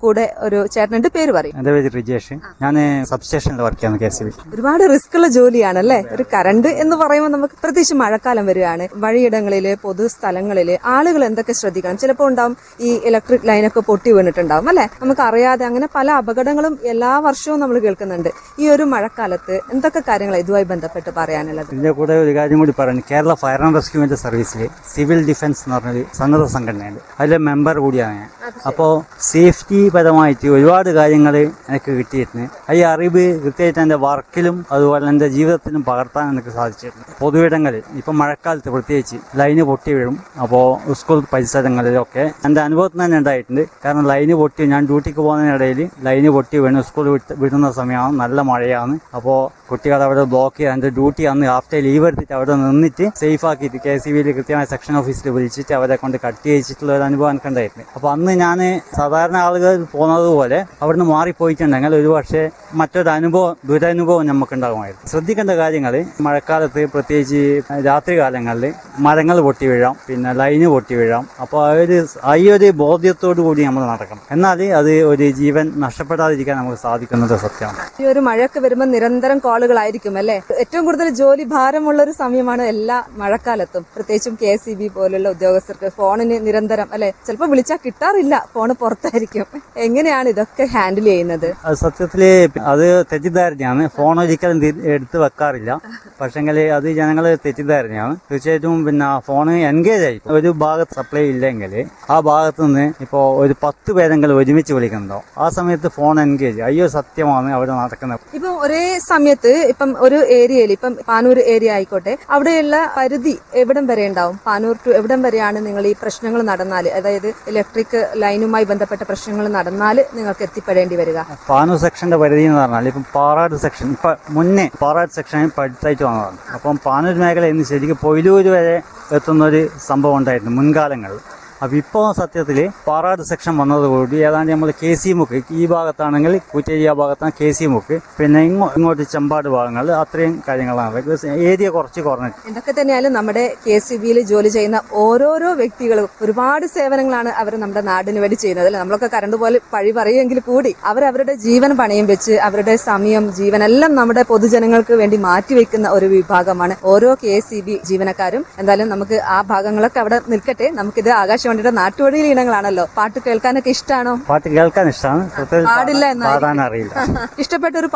കൂടെ ഒരു ചേട്ടനുണ്ട് പേര് പറയും എന്റെ പേര് റിജേഷ് ഞാൻ സബ്സ്റ്റേഷനിൽ വർക്ക് ചെയ്യുന്നു കെ സി ബി ഒരുപാട് റിസ്ക് ഉള്ള ജോലിയാണ് അല്ലേ ഒരു കറണ്ട് എന്ന് പറയുമ്പോൾ നമുക്ക് പ്രത്യേകിച്ച് മഴക്കാലം വരികയാണ് വഴിയിടങ്ങളില് പൊതു സ്ഥലങ്ങളില് ആളുകൾ എന്തൊക്കെ ശ്രദ്ധിക്കണം ചിലപ്പോൾ ഉണ്ടാവും ഈ ഇലക്ട്രിക് ലൈനൊക്കെ പൊട്ടി വീണിട്ടുണ്ടാവും അല്ലെ നമുക്ക് അറിയാതെ അങ്ങനെ പല അപകടങ്ങളും എല്ലാ വർഷവും നമ്മൾ കേൾക്കുന്നുണ്ട് ഈ ഒരു മഴക്കാലത്ത് എന്തൊക്കെ കാര്യങ്ങൾ ഇതുമായി ബന്ധപ്പെട്ട് പറയാനുള്ളത് ഇതിന്റെ കൂടെ ഒരു കാര്യം കൂടി പറഞ്ഞു കേരള ഫയർ ആൻഡ് റെസ്ക്യൂവിന്റെ സർവീസിൽ സിവിൽ ഡിഫൻസ് എന്ന് പറഞ്ഞൊരു സന്നദ്ധ സംഘടനയുണ്ട് അതിലെ മെമ്പർ കൂടിയാണ് ഞാൻ അപ്പോൾ സേഫ്റ്റി പരമായിട്ട് ഒരുപാട് കാര്യങ്ങൾ എനിക്ക് കിട്ടിയിട്ടുണ്ട് ഈ അറിവ് കൃത്യമായിട്ട് എൻ്റെ വർക്കിലും അതുപോലെ എൻ്റെ ജീവിതത്തിലും പകർത്താൻ എനിക്ക് സാധിച്ചിട്ടുണ്ട് പൊതുവിടങ്ങളിൽ ഇപ്പം മഴക്കാലത്ത് പ്രത്യേകിച്ച് ലൈന് പൊട്ടി വീഴും അപ്പോൾ സ്കൂൾ പരിസരങ്ങളിലൊക്കെ എൻ്റെ അനുഭവത്തിൽ തന്നെ ഉണ്ടായിട്ടുണ്ട് കാരണം ലൈന് പൊട്ടി ഞാൻ ഡ്യൂട്ടിക്ക് പോകുന്നതിനിടയിൽ ലൈന് പൊട്ടി വീണ് സ്കൂൾ വിട്ട് വിടുന്ന സമയമാണ് നല്ല മഴയാണ് അപ്പോൾ കുട്ടികൾ അവിടെ ബ്ലോക്ക് ചെയ്യാൻ എൻ്റെ ഡ്യൂട്ടി അന്ന് ഹാഫ് ഡേ ലീവ് എടുത്തിട്ട് അവിടെ നിന്നിട്ട് സേഫ് ആക്കിയിട്ട് കെ സി ബിയിൽ കൃത്യമായ സെക്ഷൻ ഓഫീസിൽ വിളിച്ചിട്ട് അവരെ കൊണ്ട് കട്ട് ചെയ്യിച്ചിട്ടുള്ള ഒരു അനുഭവം എനിക്ക് ഉണ്ടായിട്ടുണ്ട് അപ്പോൾ അന്ന് ഞാൻ സാധാരണ ആളുകൾ പോകുന്നത് പോലെ അവിടുന്ന് മാറിപ്പോയിട്ടുണ്ടെങ്കിൽ ഒരു പക്ഷേ മറ്റൊരു അനുഭവം ദുരനുഭവം നമുക്കുണ്ടാകുമായിരുന്നു ശ്രദ്ധിക്കേണ്ട കാര്യങ്ങൾ മഴക്കാലത്ത് പ്രത്യേകിച്ച് രാത്രി കാലങ്ങളിൽ മരങ്ങൾ പൊട്ടി വീഴാം പിന്നെ ലൈന് പൊട്ടി വീഴാം അപ്പോൾ ആ ഒരു ആ ഈ ഒരു ബോധ്യത്തോടു കൂടി നമ്മൾ നടക്കണം എന്നാൽ അത് ഒരു ജീവൻ നഷ്ടപ്പെടാതിരിക്കാൻ നമുക്ക് സാധിക്കുന്നത് സത്യമാണ് ഈ ഒരു മഴയൊക്കെ വരുമ്പോൾ നിരന്തരം കോളുകളായിരിക്കും അല്ലെ ഏറ്റവും കൂടുതൽ ജോലി ഭാരമുള്ള ഒരു സമയമാണ് എല്ലാ മഴക്കാലത്തും പ്രത്യേകിച്ചും കെ സി ബി പോലുള്ള ഉദ്യോഗസ്ഥർക്ക് ഫോണിന് നിരന്തരം അല്ലെ ചിലപ്പോൾ വിളിച്ചാൽ കിട്ടാറില്ല ഫോണ് പുറത്തായിരിക്കും എങ്ങനെയാണ് ഇതൊക്കെ ഹാൻഡിൽ ചെയ്യുന്നത് അത് സത്യത്തില് അത് തെറ്റിദ്ധാരണയാണ് ഫോൺ ഒരിക്കലും തി- എടുത്ത് വെക്കാറില്ല പക്ഷെങ്കിൽ അത് ജനങ്ങൾ തെറ്റിദ്ധാരണയാണ് തീർച്ചയായിട്ടും പിന്നെ ഫോൺ എൻഗേജ് ആയി ഒരു ഭാഗത്ത് സപ്ലൈ ഇല്ലെങ്കിൽ ആ ഭാഗത്ത് നിന്ന് ഇപ്പോൾ ഒരു പത്ത് പേരെങ്കിലും ഒരുമിച്ച് വിളിക്കുന്നുണ്ടോ ആ സമയത്ത് ഫോൺ എൻഗേജ് അയ്യോ സത്യമാണ് അവിടെ നടക്കുന്നത് ഇപ്പം ഒരേ സമയത്ത് ഇപ്പം ഒരു ഏരിയയിൽ ഇപ്പം പാനൂർ ഏരിയ ആയിക്കോട്ടെ അവിടെയുള്ള പരിധി എവിടം വരെ ഉണ്ടാവും പാനൂർ ടു എവിടം വരെയാണ് നിങ്ങൾ ഈ പ്രശ്നങ്ങൾ നടന്നാൽ അതായത് ഇലക്ട്രിക് ലൈനുമായി ബന്ധപ്പെട്ട പ്രശ്നങ്ങൾ നടന്നാൽ നിങ്ങൾക്ക് എത്തിപ്പെടേണ്ടി വരിക പാനൂർ സെക്ഷന്റെ പരിധി എന്ന് പറഞ്ഞാൽ ഇപ്പം പാറാട് സെക്ഷൻ ഇപ്പൊ മുന്നേ പാറാട് സെക്ഷൻ പഠിത്തായിട്ട് വന്നതാണ് അപ്പം പാനൂർ മേഖല ഇന്ന് ശരിക്കും പൊയിലൂര് വരെ എത്തുന്ന ഒരു സംഭവം ഉണ്ടായിരുന്നു മുൻകാലങ്ങളിൽ അപ്പോൾ ഇപ്പോൾ സത്യത്തിൽ പാറാട് സെക്ഷൻ വന്നതോടുകൂടി ഏതാണ്ട് നമ്മൾ കെ സി മുക്ക് ഈ ഭാഗത്താണെങ്കിൽ കൂറ്റേരി ആ ഭാഗത്താണ് കെ സി മുക്ക് പിന്നെ ഇങ്ങോ ഇങ്ങോട്ട് ചെമ്പാട് ഭാഗങ്ങളിൽ അത്രയും കാര്യങ്ങളാണ് ഏരിയ കുറച്ച് കുറഞ്ഞിട്ട് എന്തൊക്കെ തന്നെയായാലും നമ്മുടെ കെ സി ബിയിൽ ജോലി ചെയ്യുന്ന ഓരോരോ വ്യക്തികളും ഒരുപാട് സേവനങ്ങളാണ് അവർ നമ്മുടെ നാടിന് വേണ്ടി ചെയ്യുന്നത് അല്ലെ നമ്മളൊക്കെ കറണ്ട് പോലെ പഴി പറയുമെങ്കിൽ കൂടി അവർ അവരുടെ ജീവൻ പണയം വെച്ച് അവരുടെ സമയം ജീവനെല്ലാം നമ്മുടെ പൊതുജനങ്ങൾക്ക് വേണ്ടി മാറ്റിവെക്കുന്ന ഒരു വിഭാഗമാണ് ഓരോ കെ സി ബി ജീവനക്കാരും എന്തായാലും നമുക്ക് ആ ഭാഗങ്ങളൊക്കെ അവിടെ നിൽക്കട്ടെ നമുക്കിത് ആകാശവാണിയുടെ നാട്ടുവഴിയിൽ ഇനങ്ങളാണല്ലോ പാട്ട് കേൾക്കാനൊക്കെ ഇഷ്ടമാണോ പാട്ട് കേൾക്കാൻ ഇഷ്ടമാണ് പ്രത്യേകിച്ച് പാടില്ല എന്നായിരിക്കും. പാടാൻ അറിയില്ല ഇഷ്ടപ്പെട്ട ഒരു